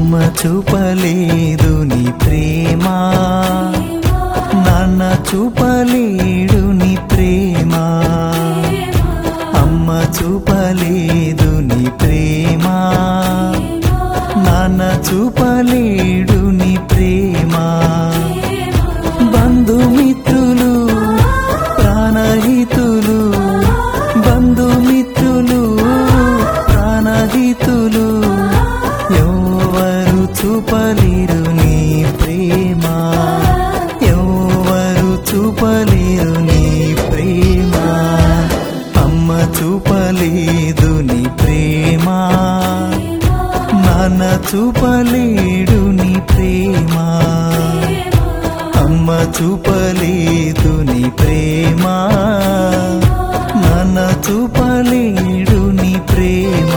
అమ్మ చూపలేదు నీ ప్రేమ నాన్న చూపలేడు నీ ప్రేమ అమ్మ చూపలేదు నీ ప్రేమ నాన్న చూపలేడు నీ ప్రేమ బంధుమిత్రులు ప్రాణహితులు బంధుమిత్రులు ప్రాణహితులు ఎవరు చూపలేరు నీ ప్రేమ ఎవరు చూపలేరు నీ ప్రేమ అమ్మ చూపలేదు నీ ప్రేమ నాన్న చూపలేడు నీ ప్రేమ అమ్మ చూపలేదు నీ ప్రేమ నాన్న చూపలేడు నీ ప్రేమ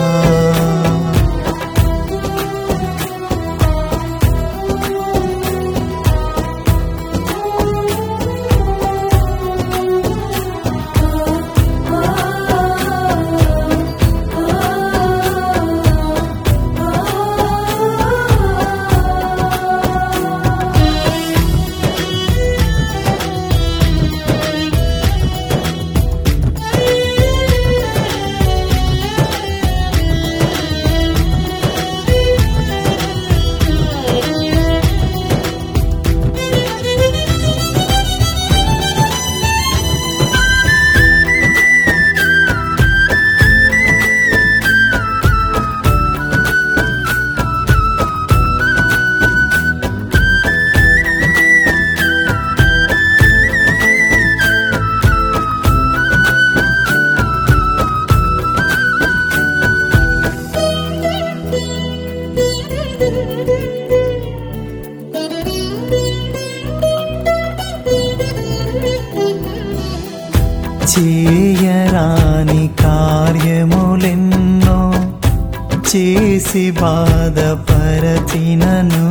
చేయరాని కార్యములెన్నో చేసి బాధపరచినను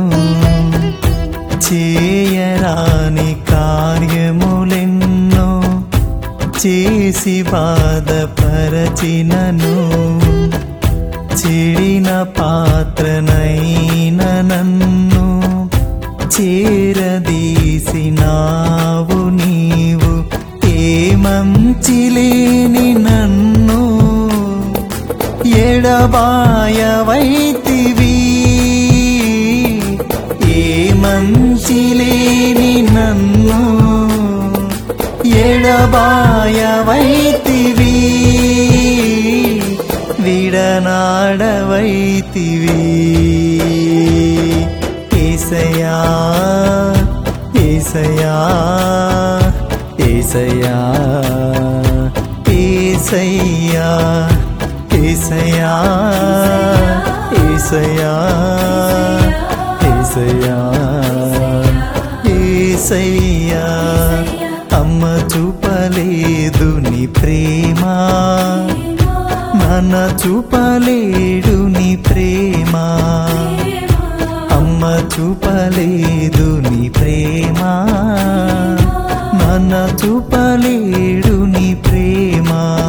చేయరాని కార్యములెన్నో చేసి బాధపరచినను చెడిన పాత్రనైన నన్ను చేరదీసినావు నీవు ఏ మంచి లేని నన్ను ఎడబాయవైతివి ఏ మంచి లేని నన్ను ఎడబాయవైతివి విడనాడవైతివి ఏసయా ఏసయా ఏసయా ఏసయ్యా ఏసయ్యా ఏసయ్యా ఏసయ్యా ఏసయ్యా అమ్మ చూపలేదు నీ ప్రేమ నాన్న చూపలేడు నీ ప్రేమ అమ్మ చూపలేదు నీ ప్రేమ నాన్న చూపలేడు నీ ప్రేమ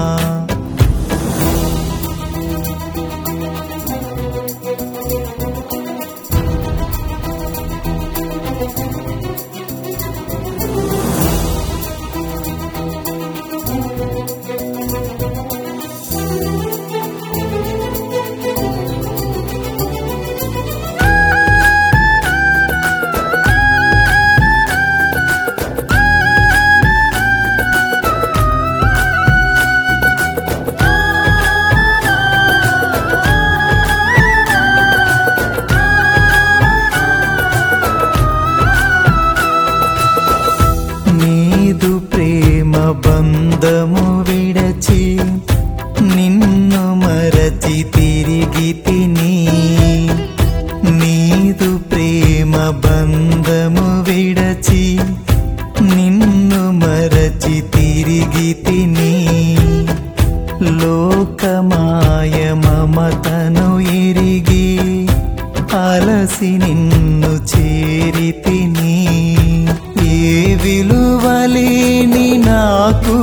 నీదు ప్రేమ బంధము విడచి నిన్ను మరచి తిరిగి తిని నీదు ప్రేమ బంధము విడచి నిన్ను మరచి తిరిగి తిని లోకమాయ మమతను ఎరిగి అలసి నిన్ను చేరి తిని ఏ విలువలేని నాకు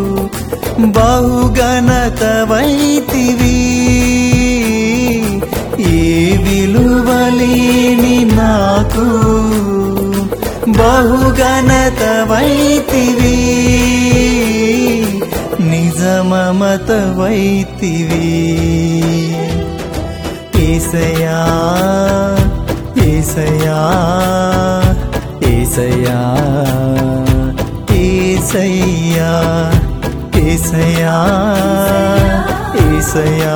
బహుగణత వైతివి ఏ విలువలేని నాకు బహుగణత వైతివి నిజమమత వైతివి ఏసయా ఏసయా ఏసయా ఏసయ్యా ఏసయా ఏసయా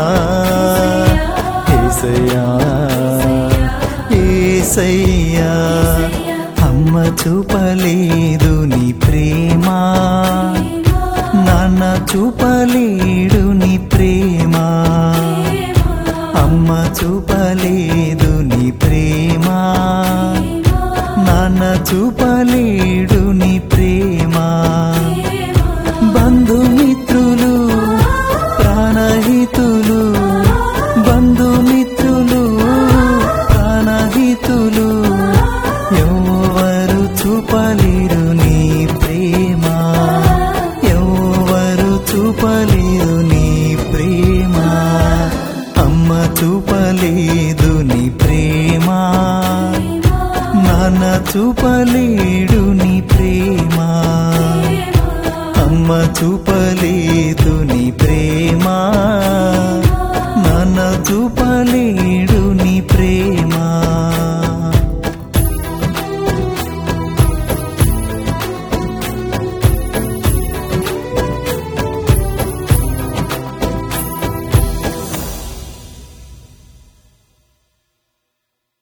ఏసయా ఏసయ్యా అమ్మ చూపలేదు నీ ప్రేమ నాన్న చూపలేడు నీ ప్రేమ అమ్మ చూపలేదు నీ ప్రేమ నాన్న చూపలేడు నీ ప్రేమ బంధుమిత్రులు ప్రాణహితులు బంధుమిత్రులు ప్రాణహితులు ఎవరు చూపలేరు నీ ప్రేమ ఎవరు చూపలేరు నీ ప్రేమ అమ్మ చూపలేదు నీ ప్రేమ నాన్న చూపలేడు నీ ప్రేమ అమ్మ చూపలేదు నీ ప్రేమ